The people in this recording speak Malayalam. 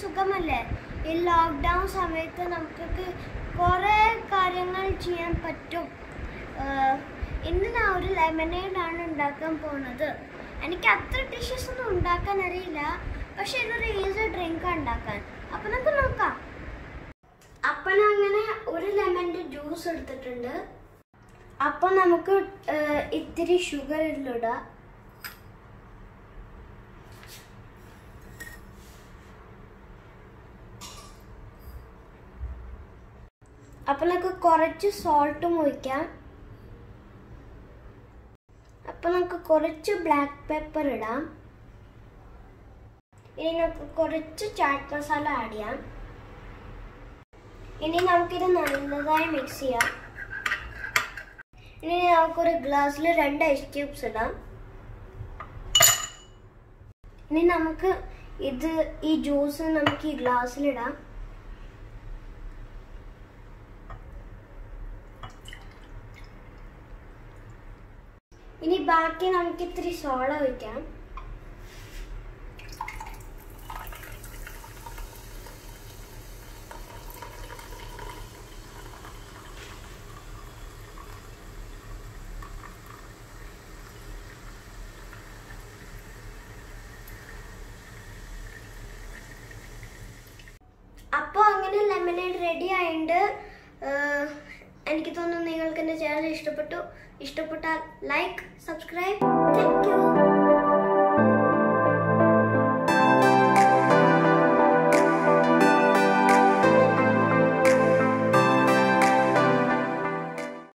സുഖമല്ലേ ഈ ലോക്ക്ഡൗൺ സമയത്ത് നമുക്കൊക്കെ കുറേ കാര്യങ്ങൾ ചെയ്യാൻ പറ്റും ആഹ് ഇന്ന് ഞാൻ ഒരു ലെമനേഡ് ആണ് ഉണ്ടാക്കാൻ പോകുന്നത് എനിക്ക് അത്ര ഡിഷസ് ഒന്നും ഉണ്ടാക്കാൻ അറിയില്ല പക്ഷെ ഇതൊരു ഈസി ഡ്രിങ്ക് ഉണ്ടാക്കാൻ അപ്പൊ നമുക്ക് നോക്കാം അപ്പൊ ഞാൻ അങ്ങനെ ഒരു ലെമണിന്റെ ജ്യൂസ് എടുത്തിട്ടുണ്ട് അപ്പൊ നമുക്ക് ആഹ് ഇത്തിരി ഷുഗർ ഇതിലിടാം അപ്പൊ നമുക്ക് കുറച്ച് സോൾട്ടും ഒഴിക്കാം അപ്പൊ നമുക്ക് കുറച്ച് ബ്ലാക്ക് പെപ്പർ ഇടാം ഇനി നമുക്ക് കുറച്ച് ചാറ്റ് മസാല ആഡ് ചെയ്യാം ഇനി നമുക്കിത് നല്ലതായി മിക്സ് ചെയ്യാം ഇനി നമുക്കൊരു ഗ്ലാസ്സിൽ രണ്ട് ഐസ് ക്യൂബ്സ് ഇടാം ഇനി നമുക്ക് ഇത് ഈ ജ്യൂസ് നമുക്ക് ഈ ഗ്ലാസ്സിലിടാം ഇനി ബാക്കി നമുക്ക് ഇത്തിരി സോഡ ഒഴിക്കാം അപ്പോൾ അങ്ങനെ ലെമനേഡ് റെഡി ആയിട്ടുണ്ട് ഏഹ് എനിക്ക് തോന്നുന്നു നിങ്ങൾക്ക് എൻ്റെ ചാനൽ ഇഷ്ടപ്പെട്ടു ഇഷ്ടപ്പെട്ടാൽ ലൈക്ക് സബ്സ്ക്രൈബ് താങ്ക് യു